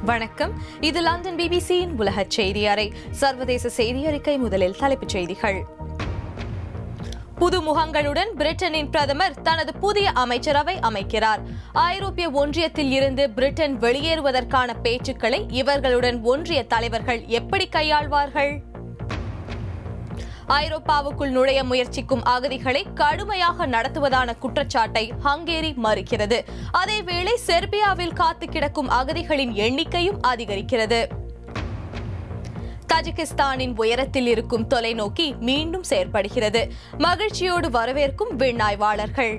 வணக்கம் இது லண்டன் பிபிசியின் உலக செய்தி அறை சர்வதேச செய்தி அறிக்கை முதலில் தலைப்புச் செய்திகள் புது முகங்களுடன் பிரிட்டனின் பிரதமர் தனது புதிய அமைச்சரவை அமைக்கிறார் ஐரோப்பிய ஒன்றியத்தில் இருந்து பிரிட்டன் வெளியேறுவதற்கான பேச்சுக்களை இவர்களுடன் ஒன்றிய தலைவர்கள் எப்படி கையாள்வார்கள் ஐரோப்பாவுக்குள் நுழைய முயற்சிக்கும் அகதிகளை கடுமையாக நடத்துவதான குற்றச்சாட்டை ஹங்கேரி மறுக்கிறது அதேவேளை செர்பியாவில் காத்து கிடக்கும் அகதிகளின் எண்ணிக்கையும் அதிகரிக்கிறது தஜிகிஸ்தானின் உயரத்தில் இருக்கும் தொலைநோக்கி மீண்டும் செயற்படுகிறது மகிழ்ச்சியோடு வரவேற்கும் விண்ணாய்வாளர்கள்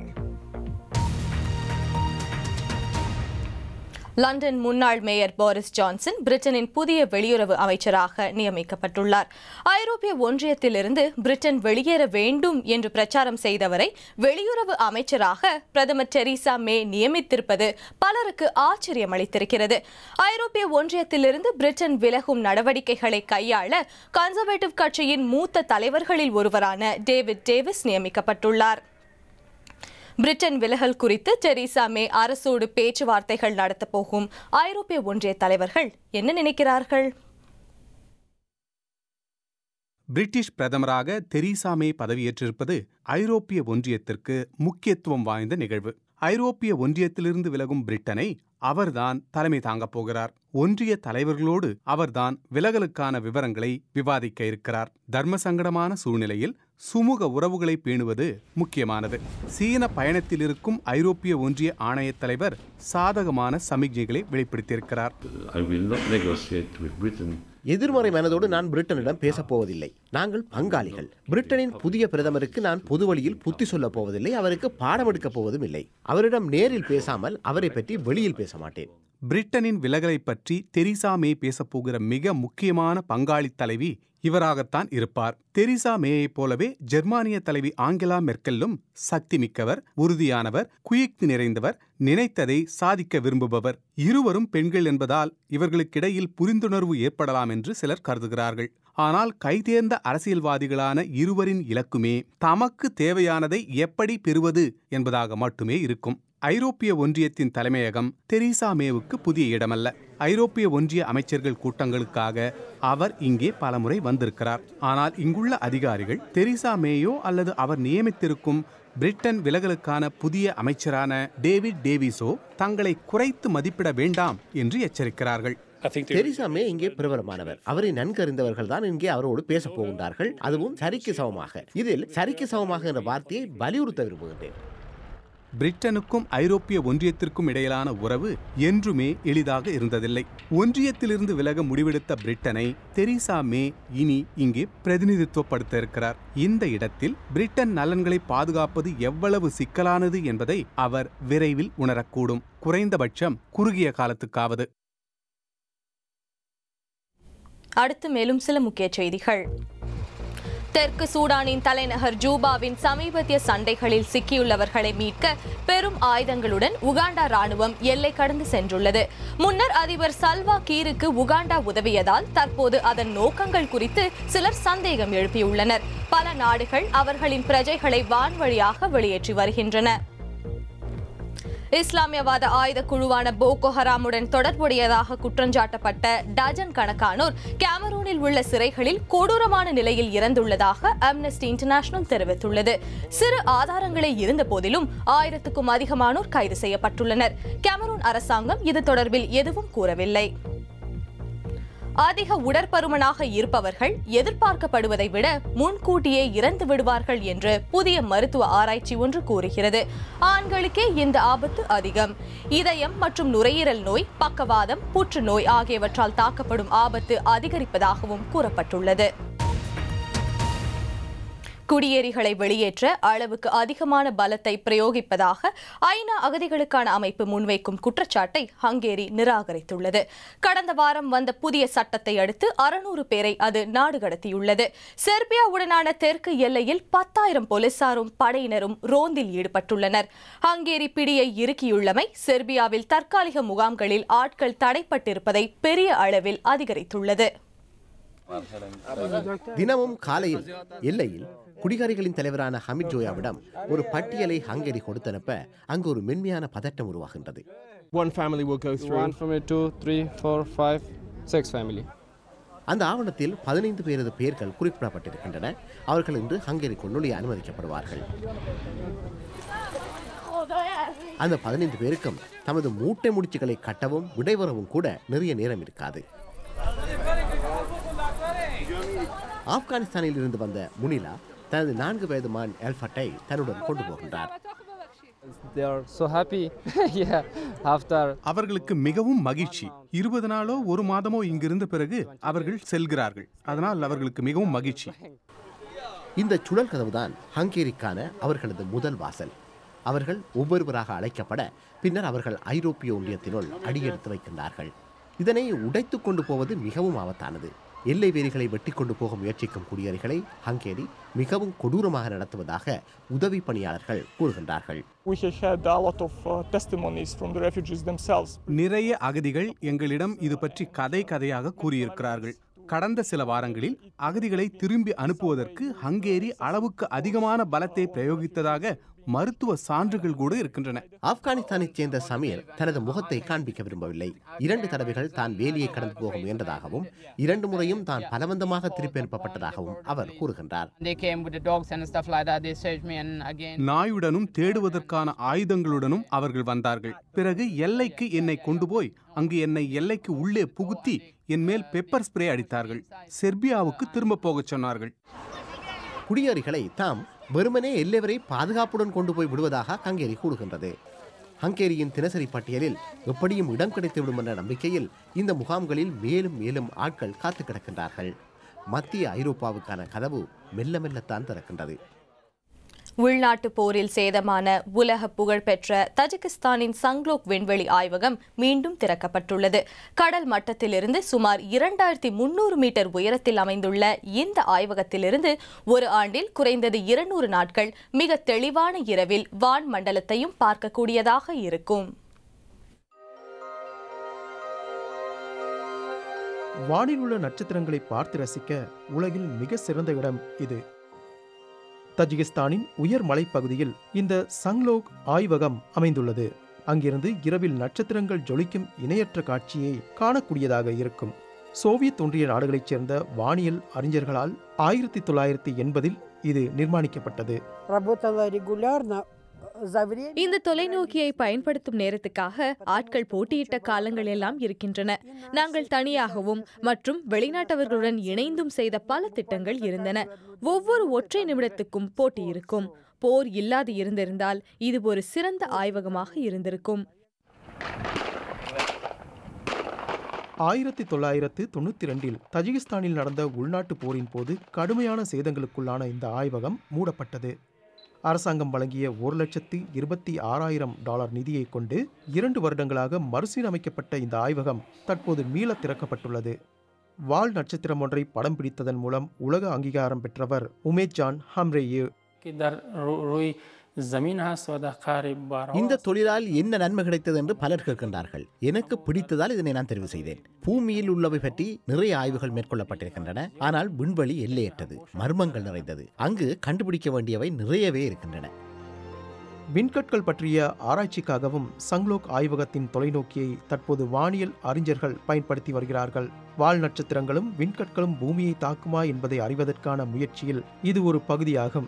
லண்டன் முன்னாள் மேயர் போரிஸ் ஜான்சன் பிரிட்டனின் புதிய வெளியுறவு அமைச்சராக நியமிக்கப்பட்டுள்ளார் ஐரோப்பிய ஒன்றியத்திலிருந்து பிரிட்டன் வெளியேற வேண்டும் என்று பிரச்சாரம் செய்தவரை வெளியுறவு அமைச்சராக பிரதமர் டெரிசா மே நியமித்திருப்பது பலருக்கு ஆச்சரியம் அளித்திருக்கிறது ஐரோப்பிய ஒன்றியத்திலிருந்து பிரிட்டன் விலகும் நடவடிக்கைகளை கையாள கன்சர்வேட்டிவ் கட்சியின் மூத்த தலைவர்களில் ஒருவரான டேவிட் டேவிஸ் நியமிக்கப்பட்டுள்ளார் பிரிட்டன் விலகல் குறித்து தெரீசா மே அரசோடு பேச்சுவார்த்தைகள் நடத்தப் போகும் ஐரோப்பிய ஒன்றிய தலைவர்கள் என்ன நினைக்கிறார்கள் பிரிட்டிஷ் பிரதமராக தெரீசா மே பதவியேற்றிருப்பது ஐரோப்பிய ஒன்றியத்திற்கு முக்கியத்துவம் வாய்ந்த நிகழ்வு ஐரோப்பிய ஒன்றியத்திலிருந்து விலகும் பிரிட்டனை அவர்தான் தலைமை தாங்கப் போகிறார் ஒன்றிய தலைவர்களோடு அவர்தான் விலகலுக்கான விவரங்களை விவாதிக்க இருக்கிறார் தர்ம சங்கடமான சூழ்நிலையில் சுமூக உறவுகளை பேணுவது முக்கியமானது சீன பயணத்தில் இருக்கும் ஐரோப்பிய ஒன்றிய ஆணையத் தலைவர் சாதகமான சமிக்ஞைகளை வெளிப்படுத்தியிருக்கிறார் I will not negotiate with Britain. எதிர்மறை மனதோடு நான் பிரிட்டனிடம் பேசப் போவதில்லை நாங்கள் பங்காளிகள் பிரிட்டனின் புதிய பிரதமருக்கு நான் பொது வழியில் புத்தி சொல்லப் போவதில்லை அவருக்கு பாடம் எடுக்கப் போவதும் இல்லை அவரிடம் நேரில் பேசாமல் அவரை பற்றி வெளியில் பேச மாட்டேன் பிரிட்டனின் விலகலை பற்றி தெரீசா மே பேசப்போகிற மிக முக்கியமான பங்காளி தலைவி இவராகத்தான் இருப்பார் தெரீசா மேயைப் போலவே ஜெர்மானிய தலைவி ஆங்கெலா மெர்க்கெல்லும் சக்தி மிக்கவர் உறுதியானவர் குயிக்தி நிறைந்தவர் நினைத்ததை சாதிக்க விரும்புபவர் இருவரும் பெண்கள் என்பதால் இவர்களுக்கிடையில் புரிந்துணர்வு ஏற்படலாம் என்று சிலர் கருதுகிறார்கள் ஆனால் கைதேர்ந்த அரசியல்வாதிகளான இருவரின் இலக்குமே தமக்கு தேவையானதை எப்படி பெறுவது என்பதாக மட்டுமே இருக்கும் ஐரோப்பிய ஒன்றியத்தின் தலைமையகம் தெரீசா மேவுக்கு புதிய இடமல்ல ஐரோப்பிய ஒன்றிய அமைச்சர்கள் கூட்டங்களுக்காக அவர் இங்கே பலமுறை வந்திருக்கிறார் ஆனால் இங்குள்ள அதிகாரிகள் தெரீசா மேயோ அல்லது அவர் நியமித்திருக்கும் பிரிட்டன் விலகலுக்கான புதிய அமைச்சரான டேவிட் டேவிஸோ தங்களை குறைத்து மதிப்பிட வேண்டாம் என்று எச்சரிக்கிறார்கள் தெரீசா மே இங்கே பிரபலமானவர் அவரை நன்கறிந்தவர்கள் தான் இங்கே அவரோடு பேசப் போகின்றார்கள் அதுவும் சரிக்கு சமமாக இதில் சரிக்கு சமமாக என்ற வார்த்தையை வலியுறுத்த விரும்புகின்றேன் பிரிட்டனுக்கும் ஐரோப்பிய ஒன்றியத்திற்கும் இடையிலான உறவு என்றுமே எளிதாக இருந்ததில்லை ஒன்றியத்திலிருந்து விலக முடிவெடுத்த பிரிட்டனை தெரீசா மே இனி இங்கே பிரதிநிதித்துவப்படுத்த இருக்கிறார் இந்த இடத்தில் பிரிட்டன் நலன்களை பாதுகாப்பது எவ்வளவு சிக்கலானது என்பதை அவர் விரைவில் உணரக்கூடும் குறைந்தபட்சம் குறுகிய காலத்துக்காவது அடுத்து மேலும் சில முக்கிய செய்திகள் தெற்கு சூடானின் தலைநகர் ஜூபாவின் சமீபத்திய சண்டைகளில் சிக்கியுள்ளவர்களை மீட்க பெரும் ஆயுதங்களுடன் உகாண்டா ராணுவம் எல்லை கடந்து சென்றுள்ளது முன்னர் அதிபர் சல்வா கீருக்கு உகாண்டா உதவியதால் தற்போது அதன் நோக்கங்கள் குறித்து சிலர் சந்தேகம் எழுப்பியுள்ளனர் பல நாடுகள் அவர்களின் பிரஜைகளை வான்வழியாக வெளியேற்றி வருகின்றன இஸ்லாமியவாத ஆயுத குழுவான போகோ ஹராமுடன் தொடர்புடையதாக குற்றஞ்சாட்டப்பட்ட டஜன் கணக்கானோர் கேமரூனில் உள்ள சிறைகளில் கொடூரமான நிலையில் இறந்துள்ளதாக அம்னஸ்டி இன்டர்நேஷனல் தெரிவித்துள்ளது சிறு ஆதாரங்களே இருந்த போதிலும் ஆயிரத்துக்கும் அதிகமானோர் கைது செய்யப்பட்டுள்ளனர் கேமரூன் அரசாங்கம் இது தொடர்பில் எதுவும் கூறவில்லை அதிக உடற்பருமனாக இருப்பவர்கள் எதிர்பார்க்கப்படுவதை விட முன்கூட்டியே இறந்து விடுவார்கள் என்று புதிய மருத்துவ ஆராய்ச்சி ஒன்று கூறுகிறது ஆண்களுக்கே இந்த ஆபத்து அதிகம் இதயம் மற்றும் நுரையீரல் நோய் பக்கவாதம் புற்றுநோய் ஆகியவற்றால் தாக்கப்படும் ஆபத்து அதிகரிப்பதாகவும் கூறப்பட்டுள்ளது குடியேறிகளை வெளியேற்ற அளவுக்கு அதிகமான பலத்தை பிரயோகிப்பதாக ஐநா அகதிகளுக்கான அமைப்பு முன்வைக்கும் குற்றச்சாட்டை ஹங்கேரி நிராகரித்துள்ளது கடந்த வாரம் வந்த புதிய சட்டத்தை அடுத்து அறுநூறு பேரை அது நாடு கடத்தியுள்ளது செர்பியாவுடனான தெற்கு எல்லையில் பத்தாயிரம் போலீசாரும் படையினரும் ரோந்தில் ஈடுபட்டுள்ளனர் ஹங்கேரி பிடியை இறுக்கியுள்ளமை செர்பியாவில் தற்காலிக முகாம்களில் ஆட்கள் தடைப்பட்டிருப்பதை பெரிய அளவில் அதிகரித்துள்ளது தினமும் காலையில் எல்லையில் குடிகாரிகளின் தலைவரான ஹமித் ஜோயாவிடம் ஒரு பட்டியலை ஹங்கேரி கொடுத்தனுப்ப அங்கு ஒரு மென்மையான பதட்டம் உருவாகின்றது One family will go through. One family, two, three, four, five, six family. அந்த ஆவணத்தில் பதினைந்து பேரது பெயர்கள் குறிப்பிடப்பட்டிருக்கின்றன அவர்கள் இன்று ஹங்கேரிக்குள் நுழைய அனுமதிக்கப்படுவார்கள் அந்த பதினைந்து பேருக்கும் தமது மூட்டை முடிச்சுகளை கட்டவும் விடைபெறவும் கூட நிறைய நேரம் இருக்காது ஆப்கானிஸ்தானில் இருந்து வந்த முனிலா தனது நான்கு வயது மகன் எல்ஃபட்டை தன்னுடன் கொண்டு போகின்றார் They are so happy. yeah, after அவர்களுக்கு மிகவும் மகிழ்ச்சி இருபது நாளோ ஒரு மாதமோ இங்கிருந்த பிறகு அவர்கள் செல்கிறார்கள் அதனால் அவர்களுக்கு மிகவும் மகிழ்ச்சி இந்த சுழல் கதவுதான் ஹங்கேரிக்கான அவர்களது முதல் வாசல் அவர்கள் ஒவ்வொருவராக அழைக்கப்பட பின்னர் அவர்கள் ஐரோப்பிய ஒன்றியத்தினுள் அடியெடுத்து வைக்கின்றார்கள் இதனை உடைத்துக் கொண்டு போவது மிகவும் ஆபத்தானது எல்லை வேலிகளை வெட்டி கொண்டு போக முயற்சிக்கும் குடியேறிகளை ஹங்கேரி மிகவும் கொடூரமாக நடத்துவதாக உதவி பணியாளர்கள் கூறுகின்றார்கள் We have had a lot of uh, testimonies from the refugees themselves. நிறைய அகதிகள் எங்களிடம் இது பற்றி கதை கதையாக கூறியிருக்கிறார்கள் கடந்த சில வாரங்களில் அகதிகளை திரும்பி அனுப்புவதற்கு ஹங்கேரி அளவுக்கு அதிகமான பலத்தை பிரயோகித்ததாக மருத்துவ சான்றுகள் கூட இருக்கின்றன ஆப்கானிஸ்தானைச் சேர்ந்த சமீர் தனது முகத்தை காண்பிக்க விரும்பவில்லை இரண்டு தடவைகள் தான் வேலியை கடந்து போக முயன்றதாகவும் இரண்டு முறையும் தான் பலவந்தமாக திருப்பி அனுப்பப்பட்டதாகவும் அவர் கூறுகின்றார் They came with the dogs and stuff like that. They searched me and again. நாயுடனும் தேடுவதற்கான ஆயுதங்களுடனும் அவர்கள் வந்தார்கள் பிறகு எல்லைக்கு என்னை கொண்டு போய் அங்கு என்னை எல்லைக்கு உள்ளே புகுத்தி என் மேல் பெப்பர் ஸ்ப்ரே அடித்தார்கள் செர்பியாவுக்கு திரும்ப போகச் சொன்னார்கள் குடியேறிகளை தாம் வெறுமனே எல்லை வரை பாதுகாப்புடன் கொண்டு போய் விடுவதாக ஹங்கேரி கூறுகின்றது ஹங்கேரியின் தினசரி பட்டியலில் எப்படியும் இடம் கிடைத்துவிடும் என்ற நம்பிக்கையில் இந்த முகாம்களில் மேலும் மேலும் ஆட்கள் காத்து கிடக்கின்றார்கள் மத்திய ஐரோப்பாவுக்கான கதவு மெல்ல மெல்லத்தான் திறக்கின்றது உள்நாட்டு போரில் சேதமான உலக புகழ்பெற்ற தஜிகிஸ்தானின் சங்லோக் விண்வெளி ஆய்வகம் மீண்டும் திறக்கப்பட்டுள்ளது கடல் மட்டத்திலிருந்து சுமார் இரண்டாயிரத்தி முன்னூறு மீட்டர் உயரத்தில் அமைந்துள்ள இந்த ஆய்வகத்திலிருந்து ஒரு ஆண்டில் குறைந்தது இருநூறு நாட்கள் மிக தெளிவான இரவில் வான் மண்டலத்தையும் பார்க்கக்கூடியதாக இருக்கும் வானில் உள்ள நட்சத்திரங்களை பார்த்து ரசிக்க உலகில் மிக சிறந்த இடம் இது தஜிகிஸ்தானின் உயர் மலைப்பகுதியில் இந்த சங்லோக் ஆய்வகம் அமைந்துள்ளது அங்கிருந்து இரவில் நட்சத்திரங்கள் ஜொலிக்கும் இணையற்ற காட்சியை காணக்கூடியதாக இருக்கும் சோவியத் ஒன்றிய நாடுகளைச் சேர்ந்த வானியல் அறிஞர்களால் ஆயிரத்தி தொள்ளாயிரத்தி எண்பதில் இது நிர்மாணிக்கப்பட்டது Работала регулярно за время... இந்த தொலைநோக்கியை பயன்படுத்தும் நேரத்துக்காக ஆட்கள் போட்டியிட்ட காலங்கள் எல்லாம் இருக்கின்றன நாங்கள் தனியாகவும் மற்றும் வெளிநாட்டவர்களுடன் இணைந்தும் செய்த பல திட்டங்கள் இருந்தன ஒவ்வொரு ஒற்றை நிமிடத்துக்கும் போட்டி இருக்கும் போர் இல்லாது இருந்திருந்தால் இது ஒரு சிறந்த ஆய்வகமாக இருந்திருக்கும் ஆயிரத்தி தொள்ளாயிரத்து தொண்ணூத்தி ரெண்டில் தஜிகிஸ்தானில் நடந்த உள்நாட்டு போரின் போது கடுமையான சேதங்களுக்குள்ளான இந்த ஆய்வகம் மூடப்பட்டது அரசாங்கம் வழங்கிய ஒரு லட்சத்து இருபத்தி ஆறாயிரம் டாலர் நிதியை கொண்டு இரண்டு வருடங்களாக மறுசீரமைக்கப்பட்ட இந்த ஆய்வகம் தற்போது மீள திறக்கப்பட்டுள்ளது வால் நட்சத்திரம் ஒன்றை படம் பிடித்ததன் மூலம் உலக அங்கீகாரம் பெற்றவர் உமேத் ஜான் ஹம்ரேயு که در رو- روی زمین هست و در قعر بارها இந்த தொழிலால் என்ன நன்மை கிடைத்தது என்று பலர் கேட்கின்றார்கள் எனக்கு பிடித்ததால் இதனை நான் தெரிவு செய்தேன் பூமியில் உள்ளவை பற்றி நிறைய ஆய்வுகள் மேற்கொள்ளப்பட்டிருக்கின்றன ஆனால் விண்வெளி எல்லையற்றது மர்மங்கள் நிறைந்தது அங்கு கண்டுபிடிக்க வேண்டியவை நிறையவே இருக்கின்றன விண்கற்கள் பற்றிய ஆராய்ச்சிக்காகவும் சங்லோக் ஆய்வகத்தின் தொலைநோக்கியை தற்போது வானியல் அறிஞர்கள் பயன்படுத்தி வருகிறார்கள் வால் நட்சத்திரங்களும் விண்கற்களும் பூமியை தாக்குமா என்பதை அறிவதற்கான முயற்சியில் இது ஒரு பகுதியாகும்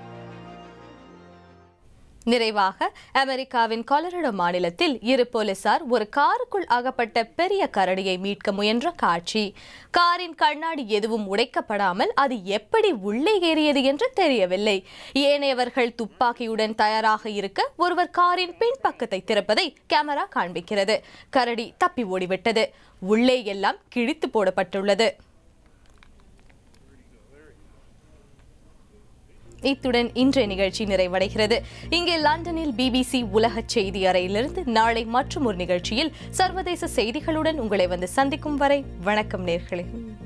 நிறைவாக அமெரிக்காவின் கொலரடோ மாநிலத்தில் இரு போலீசார் ஒரு காருக்குள் அகப்பட்ட பெரிய கரடியை மீட்க முயன்ற காட்சி காரின் கண்ணாடி எதுவும் உடைக்கப்படாமல் அது எப்படி உள்ளே ஏறியது என்று தெரியவில்லை ஏனையவர்கள் துப்பாக்கியுடன் தயாராக இருக்க ஒருவர் காரின் பின்பக்கத்தை திறப்பதை கேமரா காண்பிக்கிறது கரடி தப்பி ஓடிவிட்டது உள்ளே எல்லாம் கிழித்து போடப்பட்டுள்ளது இத்துடன் இன்றைய நிகழ்ச்சி நிறைவடைகிறது இங்கே லண்டனில் பிபிசி உலக செய்தி அறையிலிருந்து நாளை மற்றும் ஒரு நிகழ்ச்சியில் சர்வதேச செய்திகளுடன் உங்களை வந்து சந்திக்கும் வரை வணக்கம் நேர்களே